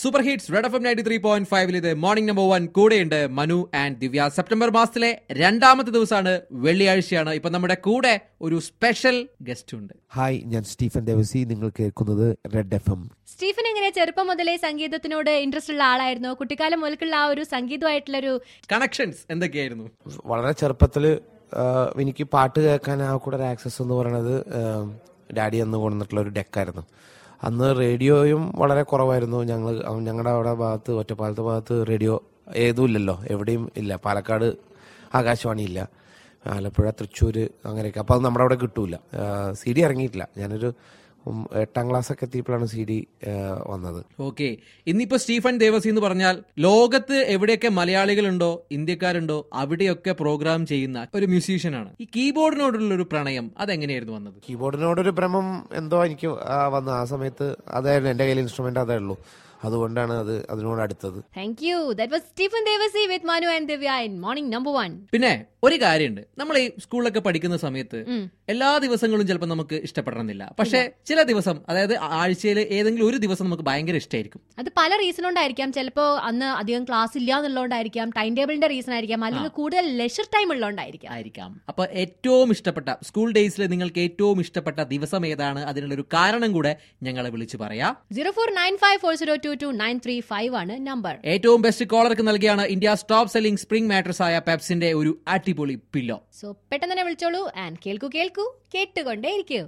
super hits red F M ninety three point ഫൈവിൽ ഇത് morning number one കൂടെയുണ്ട് Manu and Divya September മാസത്തിലെ രണ്ടാമത്തെ ദിവസമാണ് വെള്ളിയാഴ്ചയാണ് ഇപ്പൊ നമ്മുടെ കൂടെ ഒരു സ്പെഷ്യൽ ഗസ്റ്റ് ഉണ്ട് ഹായ് ഞാൻ സ്റ്റീഫൻ ദേവസി നിങ്ങൾ കേൾക്കുന്നത് റെഡ് എഫ് എം സ്റ്റീഫൻ എങ്ങനെ ചെറുപ്പം മുതലേ സംഗീതത്തിനോട് ഇൻട്രസ്റ്റ് ഉള്ള ആളായിരുന്നു കുട്ടിക്കാലം മുതൽക്കുള്ള ആ ഒരു സംഗീതമായിട്ടുള്ളൊരു കണക്ഷൻസ് എന്തൊക്കെയായിരുന്നു വളരെ ചെറുപ്പത്തിൽ എനിക്ക് പാട്ട് കേൾക്കാൻ ആ കൂടെ ഒരു ആക്സസ് എന്ന് പറയുന്നത് ഡാഡി അന്ന് കൊണ്ടുവന്നിട്ടുള്ള ഒരു ഡെക്കായിരുന്നു അന്ന് റേഡിയോയും വളരെ കുറവായിരുന്നു ഞങ്ങൾ ഞങ്ങളുടെ അവിടെ ഭാഗത്ത് ഒറ്റപ്പാലത്തെ ഭാഗത്ത് റേഡിയോ ഏതും ഇല്ലല്ലോ എവിടെയും ഇല്ല പാലക്കാട് ആകാശവാണി ഇല്ല ആലപ്പുഴ തൃശ്ശൂർ അങ്ങനെയൊക്കെ അപ്പോൾ അത് നമ്മുടെ അവിടെ കിട്ടൂല സി ഡി ഇറങ്ങിയിട്ടില്ല ഞാനൊരു ഉം, എട്ടാം ക്ലാസ് ഒക്കെ എത്തിയപ്പോഴാണ് സി ഡി വന്നത് ഓക്കെ ഇന്നിപ്പോ സ്റ്റീഫൻ ദേവസി എന്ന് പറഞ്ഞാൽ ലോകത്ത് എവിടെയൊക്കെ മലയാളികളുണ്ടോ ഇന്ത്യക്കാരുണ്ടോ അവിടെയൊക്കെ പ്രോഗ്രാം ചെയ്യുന്ന ഒരു മ്യൂസീഷ്യനാണ് ഈ കീബോർഡിനോടുള്ള ഒരു പ്രണയം അതെങ്ങനെയായിരുന്നു വന്നത് കീബോർഡിനോടൊരു ഭ്രമം എന്തോ എനിക്ക് ആ വന്ന ആ സമയത്ത് അതായിരുന്നു എൻ്റെ കയ്യിൽ ഇൻസ്ട്രുമെന്റ് അതേ ഉള്ളൂ അതുകൊണ്ടാണ് അത് അതിനോട് അടുത്തത് thank you that was Stephen Devassy with Manu and Divya in morning number one പിന്നെ ഒരു കാര്യമുണ്ട് നമ്മൾ ഈ സ്കൂളിലൊക്കെ പഠിക്കുന്ന സമയത്ത് എല്ലാ ദിവസങ്ങളും ചിലപ്പോൾ നമുക്ക് ഇഷ്ടപ്പെടണമെന്നില്ല പക്ഷെ ചില ദിവസം അതായത് ആഴ്ചയിൽ ഏതെങ്കിലും ഒരു ദിവസം നമുക്ക് ഭയങ്കര ഇഷ്ടമായിരിക്കും അത് പല റീസൺ കൊണ്ടായിരിക്കാം ചിലപ്പോ അന്ന് അധികം ക്ലാസ് ഇല്ല എന്നുള്ളതുകൊണ്ടായിരിക്കാം ടൈം ടേബിളിന്റെ റീസൺ ആയിരിക്കാം അല്ലെങ്കിൽ കൂടുതൽ ലെഷർ ടൈം ഉള്ളതുകൊണ്ടായിരിക്കാം ആയിരിക്കാം അപ്പൊ ഏറ്റവും ഇഷ്ടപ്പെട്ട സ്കൂൾ ഡേയ്സിൽ നിങ്ങൾക്ക് ഏറ്റവും ഇഷ്ടപ്പെട്ട ദിവസം ഏതാണ് അതിനുള്ള ഒരു കാരണം കൂടെ ഞങ്ങളെ വിളിച്ചു പറയാ zero four nine five four zero two two nine three five ആണ് നമ്പർ ഏറ്റവും ബെസ്റ്റ് കോളർക്ക് നൽകിയാണ് India top selling spring mattress ആയ പെപ്സിന്റെ ഒരു അടിപൊളി പില്ലോ സോ പെട്ടെന്ന് തന്നെ വിളിച്ചോളൂ ആൻഡ് കേൾക്കൂ കേൾക്കൂ കേട്ടുകൊണ്ടേ ഇരിക്കൂ